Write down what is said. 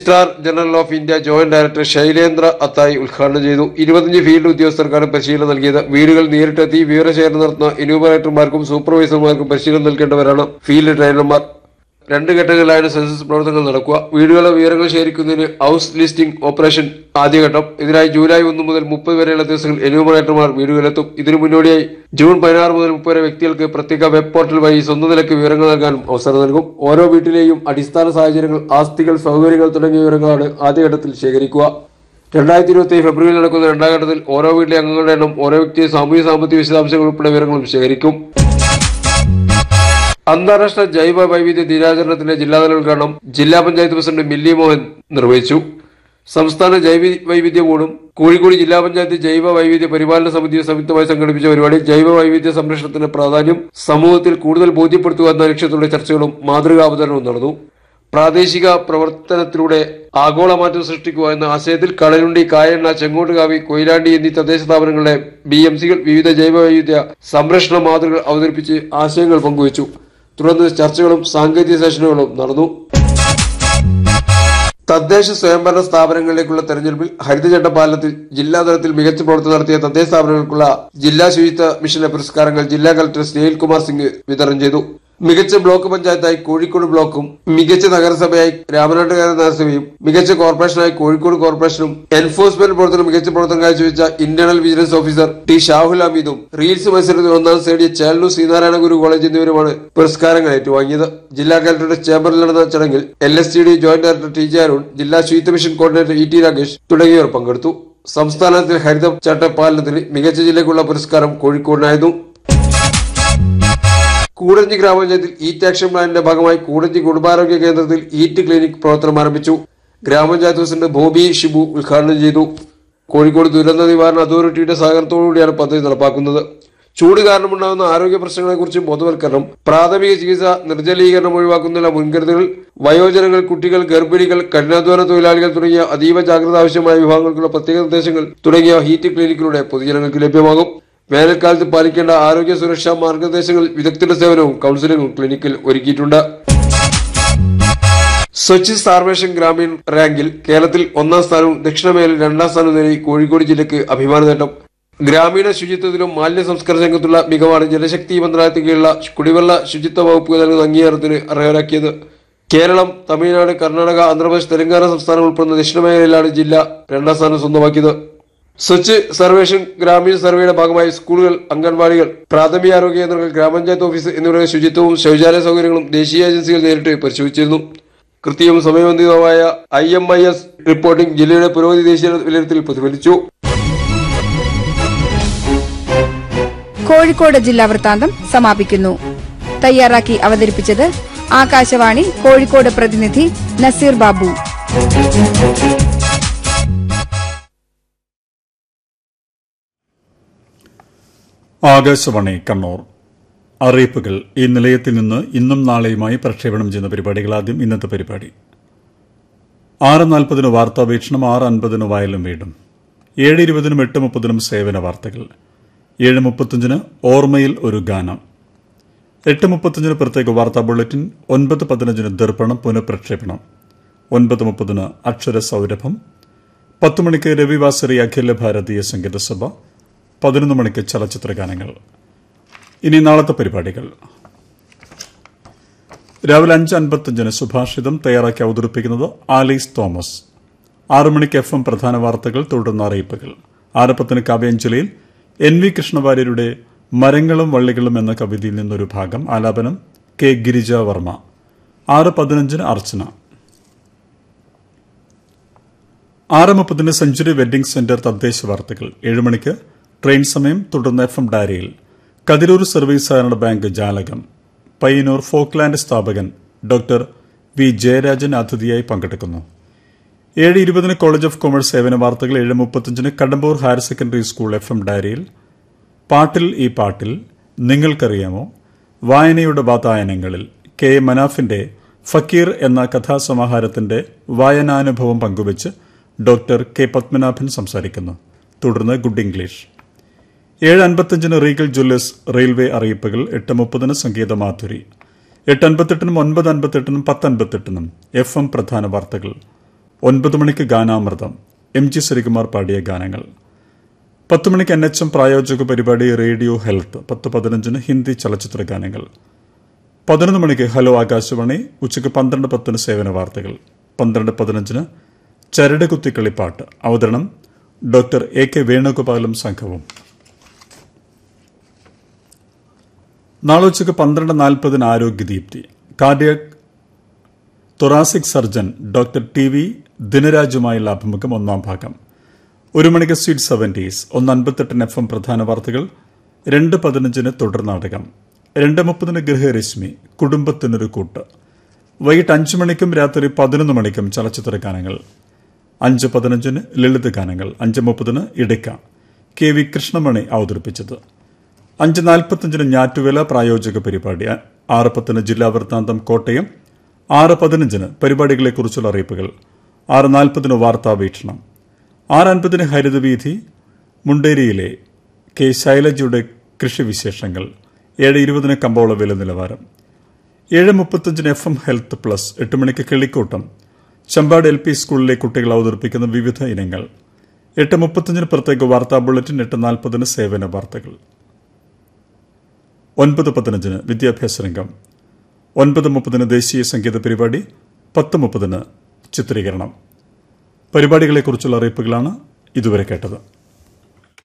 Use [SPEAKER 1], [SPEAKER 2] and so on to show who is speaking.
[SPEAKER 1] registrar general of India joint director Shailendra Athai ഉദ്ഘാടനം ചെയ്തു ഇരുപത്തിയഞ്ച് ഫീൽഡ് ഉദ്യോഗസ്ഥർക്കാണ് പരിശീലനം നൽകിയത് വീടുകൾ നേരിട്ടെത്തി വിവരശേഖരണം നടത്തുന്ന എന്യൂമറേറ്റർമാർക്കും സൂപ്പർവൈസർമാർക്കും പരിശീലനം നൽകേണ്ടവരാണ് ഫീൽഡ് ട്രെയിനർമാർ രണ്ട് ഘട്ടങ്ങളിലായാണ് സെൻസസ് പ്രവർത്തനങ്ങൾ നടക്കുക വീടുകളുടെ വിവരങ്ങൾ ശേഖരിക്കുന്നതിന് ഹൗസ് ലിസ്റ്റിംഗ് ഓപ്പറേഷൻ ആദ്യഘട്ടം ഇതിനായി ജൂലൈ ഒന്ന് മുതൽ മുപ്പത് വരെയുള്ള ദിവസങ്ങളിൽ എന്യൂമറേറ്റർമാർ വീടുകളിലെത്തും ഇതിനു മുന്നോടിയായി ജൂൺ പതിനാറ് മുതൽ മുപ്പത് വരെ വ്യക്തികൾക്ക് പ്രത്യേക വെബ് പോർട്ടൽ വഴി സ്വന്തം നിലയ്ക്ക് വിവരങ്ങൾ നൽകാനും അവസരം നൽകും ഓരോ വീട്ടിലെയും അടിസ്ഥാന സാഹചര്യങ്ങൾ ആസ്തികൾ സൗകര്യങ്ങൾ തുടങ്ങിയ വിവരങ്ങളാണ് ആദ്യഘട്ടത്തിൽ ശേഖരിക്കുക രണ്ടായിരത്തി ഇരുപത്തി ഫെബ്രുവരിയിൽ നടക്കുന്ന രണ്ടാം ഘട്ടത്തിൽ ഓരോ വീട്ടിലെ അംഗങ്ങളുടെ എണ്ണം ഓരോ വ്യക്തിയെ സാമൂഹ്യ സാമ്പത്തിക വിശദാംശങ്ങൾ ഉൾപ്പെടെ വിവരങ്ങളും ശേഖരിക്കും അന്താരാഷ്ട്ര ജൈവ വൈവിധ്യ ദിനാചരണത്തിന്റെ ജില്ലാതല ഉദ്ഘാടനം ജില്ലാ പഞ്ചായത്ത് പ്രസിഡന്റ് മില്ലി മോഹൻ നിർവഹിച്ചു സംസ്ഥാന ജൈവ വൈവിധ്യ ബോർഡും കോഴിക്കോട് ജില്ലാ പഞ്ചായത്ത് ജൈവ വൈവിധ്യ പരിപാലന സമിതിയും സംയുക്തമായി സംഘടിപ്പിച്ച പരിപാടി ജൈവ വൈവിധ്യ സംരക്ഷണത്തിന്റെ പ്രാധാന്യം സമൂഹത്തിൽ കൂടുതൽ ബോധ്യപ്പെടുത്തുക എന്ന ലക്ഷ്യത്തോടെ ചർച്ചകളും മാതൃകാ അവതരണവും നടന്നു പ്രാദേശിക പ്രവർത്തനത്തിലൂടെ ആഗോള മാറ്റം സൃഷ്ടിക്കുക എന്ന ആശയത്തിൽ കളയുണ്ടി കായണ്ണ ചെങ്ങോട്ടുകാവി കൊയിലാണ്ടി എന്നീ തദ്ദേശ സ്ഥാപനങ്ങളുടെ ബി എം സികൾ വിവിധ ജൈവ വൈവിധ്യ സംരക്ഷണ മാതൃകകൾ അവതരിപ്പിച്ച് ആശയങ്ങൾ പങ്കുവച്ചു തുടർന്ന് ചർച്ചകളും സാങ്കേതിക സെഷനുകളും നടന്നു തദ്ദേശ സ്വയംഭരണ സ്ഥാപനങ്ങളിലേക്കുള്ള തെരഞ്ഞെടുപ്പിൽ ഹരിതചട്ട പാലനത്തിൽ ജില്ലാതലത്തിൽ മികച്ച പ്രവർത്തനം നടത്തിയ തദ്ദേശ സ്ഥാപനങ്ങൾക്കുള്ള ജില്ലാ ശുചിത്വ മിഷന്റെ പുരസ്കാരങ്ങൾ ജില്ലാ കളക്ടർ സ്നേഹിൽ കുമാർ സിംഗ് വിതരണം ചെയ്തു മികച്ച ബ്ലോക്ക് പഞ്ചായത്തായി കോഴിക്കോട് ബ്ലോക്കും മികച്ച നഗരസഭയായി രാമനാട്ടുകര നഗരസഭയും മികച്ച കോർപ്പറേഷനായി കോഴിക്കോട് കോർപ്പറേഷനും എൻഫോഴ്സ്മെന്റ് പ്രവർത്തനം മികച്ച പ്രവർത്തനം കാഴ്ചവെച്ച internal vigilance officer T Shahul ഹമീദും റീൽസ് മത്സരത്തിൽ ഒന്നാം നേടിയ ചേലൂർ ശ്രീനാരായണ ഗുരു കോളേജ് എന്നിവരുമാണ് പുരസ്കാരങ്ങൾ ഏറ്റുവാങ്ങിയത് ജില്ലാ കളക്ടറുടെ ചേംബറിൽ നടന്ന ചടങ്ങിൽ L S T D joint director T J Arun ജില്ലാ ശുചിത്വ mission coordinator E T Rakesh തുടങ്ങിയവർ പങ്കെടുത്തു സംസ്ഥാനത്തിൽ ഹരിത ചട്ട പാലനത്തിന് മികച്ച ജില്ലയ്ക്കുള്ള പുരസ്കാരം കോഴിക്കോടിനായിരുന്നു കൂടഞ്ചി ഗ്രാമപഞ്ചായത്തിൽ ഈറ്റ് ആക്ഷൻ പ്ലാനിന്റെ ഭാഗമായി കൂടഞ്ചി കുടുംബാരോഗ്യ കേന്ദ്രത്തിൽ ഈറ്റ് ക്ലിനിക് പ്രവർത്തനം ആരംഭിച്ചു ഗ്രാമപഞ്ചായത്ത് പ്രസിഡന്റ് ബോബി ഷിബു ഉദ്ഘാടനം ചെയ്തു കോഴിക്കോട് ദുരന്ത നിവാരണ അതോറിറ്റിയുടെ സഹകരണത്തോടുകൂടിയാണ് പദ്ധതി നടപ്പാക്കുന്നത് ചൂട് കാരണമുണ്ടാകുന്ന ആരോഗ്യ പ്രശ്നങ്ങളെക്കുറിച്ച് ബോധവൽക്കരണം പ്രാഥമിക ചികിത്സ നിർജ്ജലീകരണം ഒഴിവാക്കുന്നതിനുള്ള മുൻകരുതലുകൾ വയോജനങ്ങൾ കുട്ടികൾ ഗർഭിണികൾ കഠിനാധ്വാന തൊഴിലാളികൾ തുടങ്ങിയ അതീവ ജാഗ്രത ആവശ്യമായ വിഭാഗങ്ങൾക്കുള്ള പ്രത്യേക നിർദ്ദേശങ്ങൾ തുടങ്ങിയ ഹീറ്റ് ക്ലിനിക്കിലൂടെ പൊതുജനങ്ങൾക്ക് ലഭ്യമാകും വേനൽക്കാലത്ത് പാലിക്കേണ്ട ആരോഗ്യ സുരക്ഷാ മാർഗനിർദ്ദേശങ്ങൾ വിദഗ്ധരുടെ സേവനവും കൌൺസിലിംഗും ക്ലിനിക്കിൽ ഒരുക്കിയിട്ടുണ്ട് സ്വച്ഛ് സാർവേഷൻ ഗ്രാമീൺ റാങ്കിൽ കേരളത്തിൽ ഒന്നാം സ്ഥാനവും ദക്ഷിണമേഖലയിൽ രണ്ടാം സ്ഥാനവും നേടി കോഴിക്കോട് ജില്ലയ്ക്ക് അഭിമാന നേട്ടം ഗ്രാമീണ ശുചിത്വത്തിലും മാലിന്യ സംസ്കരണ രംഗത്തുള്ള മികവാണ് ജലശക്തി മന്ത്രാലയത്തിൽ കീഴിലുള്ള കുടിവെള്ള ശുചിത്വ വകുപ്പ് നൽകുന്ന അംഗീകാരത്തിന് അർഹരാക്കിയത് കേരളം തമിഴ്നാട് കർണാടക ആന്ധ്രാപ്രദേശ് തെലങ്കാന സംസ്ഥാനം ഉൾപ്പെടുന്ന ദക്ഷിണമേഖലയിലാണ് ജില്ല രണ്ടാം സ്ഥാനം സ്വന്തമാക്കിയത് സ്വച്ഛ് സർവേഷൻ ഗ്രാമീണ സർവേയുടെ ഭാഗമായി സ്കൂളുകൾ അംഗൻവാടികൾ പ്രാഥമികാരോഗ്യ കേന്ദ്രങ്ങൾ ഗ്രാമപഞ്ചായത്ത് ഓഫീസ് എന്നിവയുടെ ശുചിത്വവും ശൗചാലയ സൗകര്യങ്ങളും ദേശീയ ഏജൻസികൾ നേരിട്ട് പരിശോധിച്ചിരുന്നു കൃത്യവും സമയബന്ധിതവുമായ I M I S reporting ജില്ലയുടെ പുരോഗതി ദേശീയ വിലയിരുത്തൽ പ്രതിഫലിച്ചു
[SPEAKER 2] കോഴിക്കോട് ജില്ലാ വൃത്താന്തം സമാപിക്കുന്നു തയ്യാറാക്കി അവതരിപ്പിച്ചത് ആകാശവാണി കോഴിക്കോട് പ്രതിനിധി നസീർ ബാബു
[SPEAKER 3] ആകാശവാണി കണ്ണൂർ അറിയിപ്പുകൾ ഈ നിലയത്തിൽ നിന്ന് ഇന്നും നാളെയുമായി പ്രക്ഷേപണം ചെയ്യുന്ന പരിപാടികൾ ആദ്യം ഇന്നത്തെ പരിപാടി ആറ് നാൽപ്പതിന് വാർത്താവീക്ഷണം ആറ് അൻപതിന് വയലും വീടും ഏഴ് ഇരുപതിനും എട്ട് മുപ്പതിനും സേവന വാർത്തകൾ ഏഴ് മുപ്പത്തഞ്ചിന് ഓർമ്മയിൽ ഒരു ഗാനം എട്ട് മുപ്പത്തഞ്ചിന് പ്രത്യേക വാർത്താ ബുള്ളറ്റിൻ ഒൻപത് പതിനഞ്ചിന് ദർപ്പണം പുനഃപ്രക്ഷേപണം ഒൻപത് മുപ്പതിന് അക്ഷര സൗരഭം പത്ത് മണിക്ക് രവിവാസരി അഖില ഭാരതീയ സംഗീത സഭ പതിനൊന്ന് മണിക്ക് ചലച്ചിത്ര ഗാനങ്ങൾ ഇനി നാളത്തെ പരിപാടികൾ രാവിലെ അഞ്ച് അൻപത്തഞ്ചിന് സുഭാഷിതം തയ്യാറാക്കി അവതരിപ്പിക്കുന്നത് ആലീസ് തോമസ് ആറു മണിക്ക് എഫ് എം പ്രധാന വാർത്തകൾ തുടർന്ന അറിയിപ്പുകൾ ആറ് പത്തിന് കാവ്യാഞ്ജലിയിൽ എൻ വി കൃഷ്ണവാര്യരുടെ മരങ്ങളും വള്ളികളും എന്ന കവിതയിൽ നിന്നൊരു ഭാഗം ആലാപനം കെ ഗിരിജ വർമ്മ ആറ് പതിനഞ്ചിന് അർച്ചന ആറ് മുപ്പതിന് സെഞ്ചുറി വെഡ്ഡിംഗ് സെന്റർ തദ്ദേശ വാർത്തകൾ ഏഴ് മണിക്ക് ട്രെയിൻ സമയം തുടർന്ന് എഫ് എം ഡയറിയിൽ കതിരൂർ സർവീസ് സഹകരണ ബാങ്ക് ജാലകം പയ്യന്നൂർ ഫോക്ലാൻഡ് സ്ഥാപകൻ ഡോക്ടർ വി ജയരാജൻ അതിഥിയായി പങ്കെടുക്കുന്നു ഏഴ് ഇരുപതിന് കോളേജ് ഓഫ് കൊമേഴ്സ് സേവന വാർത്തകൾ ഏഴ് മുപ്പത്തഞ്ചിന് Kadambur higher secondary school F M ഡയറിയിൽ പാട്ടിൽ ഈ പാട്ടിൽ നിങ്ങൾക്കറിയാമോ വായനയുടെ വാതായനങ്ങളിൽ കെ എ മനാഫിന്റെ ഫക്കീർ എന്ന കഥാസമാഹാരത്തിന്റെ വായനാനുഭവം പങ്കുവച്ച് ഡോക്ടർ കെ പത്മനാഭൻ സംസാരിക്കുന്നു തുടർന്ന് ഗുഡ് ഇംഗ്ലീഷ് ഏഴ് അൻപത്തഞ്ചിന് റീഗൽ ജ്വല്ലേഴ്സ് റെയിൽവേ അറിയിപ്പുകൾ എട്ട് മുപ്പതിന് സംഗീത മാധുരി എട്ട് അൻപത്തെട്ടിനും ഒൻപത് അൻപത്തെട്ടിനും പത്ത് അൻപത്തെട്ടിനും എഫ് എം പ്രധാന വാർത്തകൾ ഒൻപത് മണിക്ക് ഗാനാമൃതം എം ജി ശ്രീകുമാർ പാടിയ ഗാനങ്ങൾ പത്ത് മണിക്ക് എൻ എച്ച് എം പ്രായോജക പരിപാടി റേഡിയോ ഹെൽത്ത് പത്ത് പതിനഞ്ചിന് ഹിന്ദി ചലച്ചിത്ര ഗാനങ്ങൾ പതിനൊന്ന് മണിക്ക് ഹലോ ആകാശവാണി ഉച്ചയ്ക്ക് പന്ത്രണ്ട് പത്തിന് സേവന വാർത്തകൾ പന്ത്രണ്ട് പതിനഞ്ചിന് ചരട് കുത്തിക്കളിപ്പാട്ട് അവതരണം ഡോക്ടർ എ കെ വേണുഗോപാലും സംഘവും നാളെ ഉച്ചയ്ക്ക് പന്ത്രണ്ട് നാൽപ്പതിന് Arogyadeepthi cardiac thoracic surgeon doctor T V ദിനരാജുമായുള്ള അഭിമുഖം ഒന്നാം ഭാഗം ഒരു മണിക്ക് സ്വീറ്റ് സെവന്റീസ് ഒന്ന് അൻപത്തെട്ടിന് എഫ് എം പ്രധാന വാർത്തകൾ രണ്ട് പതിനഞ്ചിന് തുടർ നാടകം രണ്ട് മുപ്പതിന് ഗൃഹരശ്മി കുടുംബത്തിനൊരു കൂട്ട് വൈകിട്ട് അഞ്ചു മണിക്കും രാത്രി പതിനൊന്ന് മണിക്കും ചലച്ചിത്ര ഗാനങ്ങൾ അഞ്ച് പതിനഞ്ചിന് ലളിത ഗാനങ്ങൾ അഞ്ച് മുപ്പതിന് ഇടയ്ക്ക കെ വി കൃഷ്ണമണി അവതരിപ്പിച്ചത് അഞ്ച് നാൽപ്പത്തഞ്ചിന് ഞാറ്റുവേല പ്രായോജക പരിപാടി ആറ് പത്തിന് ജില്ലാ വൃത്താന്തം കോട്ടയം ആറ് പതിനഞ്ചിന് പരിപാടികളെക്കുറിച്ചുള്ള അറിയിപ്പുകൾ ആറ് നാൽപ്പതിന് വാർത്താ വീക്ഷണം ആറ് അൻപതിന് ഹരിതവീഥി മുണ്ടേരിയിലെ കെ ശൈലജയുടെ കൃഷിവിശേഷങ്ങൾ ഏഴ് ഇരുപതിന് കമ്പോള വില നിലവാരം ഏഴ് മുപ്പത്തഞ്ചിന് എഫ് എം ഹെൽത്ത് പ്ലസ് എട്ട് മണിക്ക് കിളിക്കൂട്ടം ചമ്പാട് എൽ പി സ്കൂളിലെ കുട്ടികൾ അവതരിപ്പിക്കുന്ന വിവിധ ഇനങ്ങൾ എട്ട് മുപ്പത്തഞ്ചിന് പ്രത്യേക വാർത്താ ബുള്ളറ്റിൻ എട്ട് നാൽപ്പതിന് സേവന വാർത്തകൾ ഒൻപത് പതിനഞ്ചിന് വിദ്യാഭ്യാസ രംഗം ഒൻപത് മുപ്പതിന് ദേശീയ സംഗീത പരിപാടി പത്ത് മുപ്പതിന് ചിത്രീകരണം പരിപാടികളെക്കുറിച്ചുള്ള അറിയിപ്പുകളാണ് ഇതുവരെ കേട്ടത്